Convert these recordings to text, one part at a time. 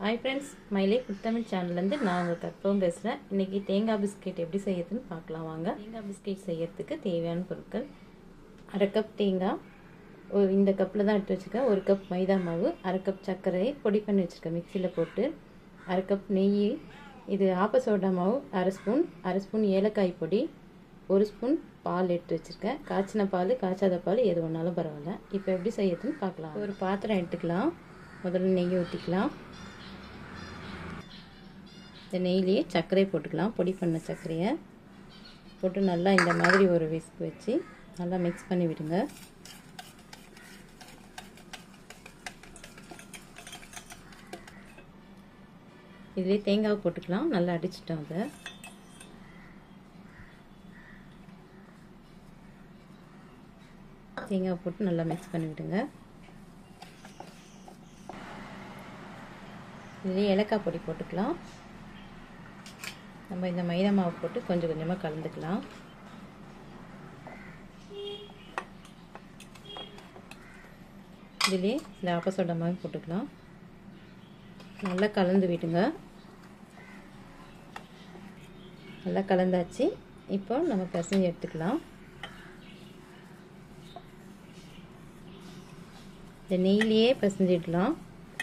hi friends மயிலே குத்தமிழ் சேனல்லேருந்து நான் உங்கள் கற்பகம் பேசுகிறேன் இன்றைக்கி தேங்காய் பிஸ்கெட் எப்படி செய்யறதுன்னு பார்க்கலாம் வாங்க தேங்காய் பிஸ்கெட் செய்யறதுக்கு தேவையான பொருட்கள் அரை கப் தேங்காய் ஒரு இந்த கப்பில் தான் எடுத்து வச்சுருக்கேன் ஒரு கப் மைதா மாவு அரை கப் சர்க்கரை பொடி பண்ணி வச்சுருக்கேன் மிக்சியில் போட்டு அரை கப் நெய் இது ஆப்ப சோடா மாவு அரை ஸ்பூன் அரை ஸ்பூன் ஏலக்காய் பொடி ஒரு ஸ்பூன் பால் எடுத்து வச்சுருக்கேன் காய்ச்சின பால் காய்ச்சாத பால் எது ஒன்றாலும் பரவாயில்ல இப்போ எப்படி செய்யறதுன்னு பார்க்கலாம் ஒரு பாத்திரம் எடுத்துக்கலாம் முதல்ல நெய் ஊற்றிக்கலாம் இந்த நெய்லேயே சர்க்கரை போட்டுக்கலாம் பொடி பண்ண சர்க்கரையை போட்டு நல்லா இந்த மாதிரி ஒரு விஸ்க் வச்சு நல்லா மிக்ஸ் பண்ணி விடுங்க இதுலேயே தேங்காய் போட்டுக்கலாம் நல்லா அடிச்சிட்டோம் அதை தேங்காய் போட்டு நல்லா மிக்ஸ் பண்ணி விடுங்க இதுலேயே ஏலக்காய் பொடி போட்டுக்கலாம் நம்ம இந்த மைதா மாவு போட்டு கொஞ்சம் கொஞ்சமாக கலந்துக்கலாம் இதுலேயே இந்த ஆப்பசோட மாதிரி போட்டுக்கலாம் நல்லா கலந்து விடுங்க நல்லா கலந்தாச்சு இப்போ நம்ம பிசைஞ்சு எடுத்துக்கலாம் இந்த நெய்லேயே பிசைஞ்சிடலாம்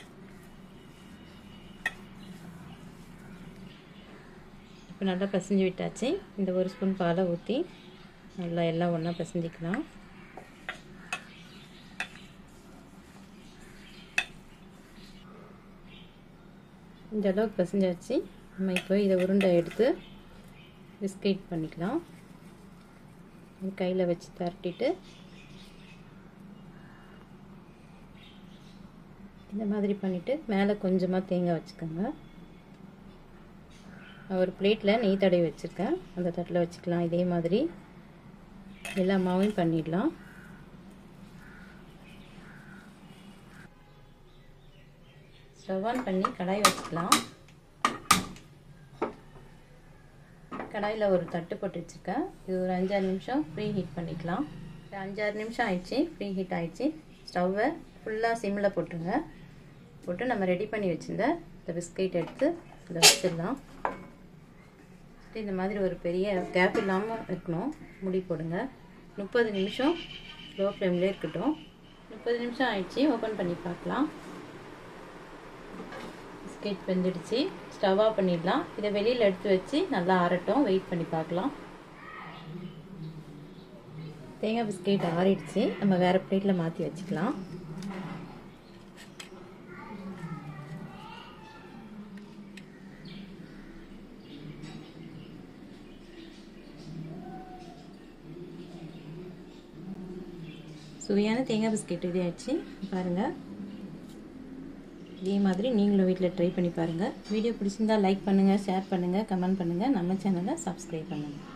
இப்போ நல்லா பிசைஞ்சு விட்டாச்சு இந்த ஒரு ஸ்பூன் பாலை ஊற்றி நல்லா எல்லாம் ஒன்றா பிசைஞ்சிக்கலாம் இந்த அளவுக்கு பிசைஞ்சாச்சு நம்ம இப்போ இதை உருண்டை எடுத்து பிஸ்கெட் பண்ணிக்கலாம் கையில் வச்சு தரட்டிட்டு இந்த மாதிரி பண்ணிவிட்டு மேலே கொஞ்சமாக தேங்காய் வச்சுக்கோங்க ஒரு பிளேட்டில் நெய் தடவி வச்சுருக்கேன் அந்த தட்டில் வச்சுக்கலாம் இதே மாதிரி எல்லா மாவையும் பண்ணிடலாம் ஸ்டவ் ஆன் பண்ணி கடாய் வச்சுக்கலாம் கடாயில் ஒரு தட்டு போட்டு வச்சுருக்கேன் இது ஒரு அஞ்சாறு நிமிஷம் ஃப்ரீ ஹீட் பண்ணிக்கலாம் அஞ்சாறு நிமிஷம் ஆயிடுச்சு ஃப்ரீ ஹீட் ஆயிடுச்சு ஸ்டவ்வை ஃபுல்லாக சிம்மில் போட்டுருங்க போட்டு நம்ம ரெடி பண்ணி வச்சுருந்த இந்த பிஸ்கெட் எடுத்து இதில் வச்சிடலாம் இந்த மாதிரி ஒரு பெரிய கேப் இல்லாமல் இருக்கணும் முடி போடுங்க முப்பது நிமிஷம் ஸ்லோ ஃப்ளேம்லேயே இருக்கட்டும் முப்பது நிமிஷம் ஆயிடுச்சு ஓப்பன் பண்ணி பார்க்கலாம் பிஸ்கெட் வெந்துடுச்சு ஸ்டவ் ஆஃப் பண்ணிடலாம் இதை வெளியில் எடுத்து வச்சு நல்லா ஆறட்டும் வெயிட் பண்ணி பார்க்கலாம் தேங்காய் பிஸ்கெட் ஆறிடுச்சு நம்ம வேறு பிளேட்டில் மாற்றி வச்சுக்கலாம் சுவையான தேங்காய் பிஸ்கெட் ரெடி ஆயிடுச்சு பாருங்கள் இதே மாதிரி நீங்களும் வீட்டில் ட்ரை பண்ணி பாருங்கள் வீடியோ பிடிச்சிருந்தா லைக் பண்ணுங்கள் ஷேர் பண்ணுங்கள் கமெண்ட் பண்ணுங்கள் நம்ம சேனலை சப்ஸ்கிரைப் பண்ணுங்கள்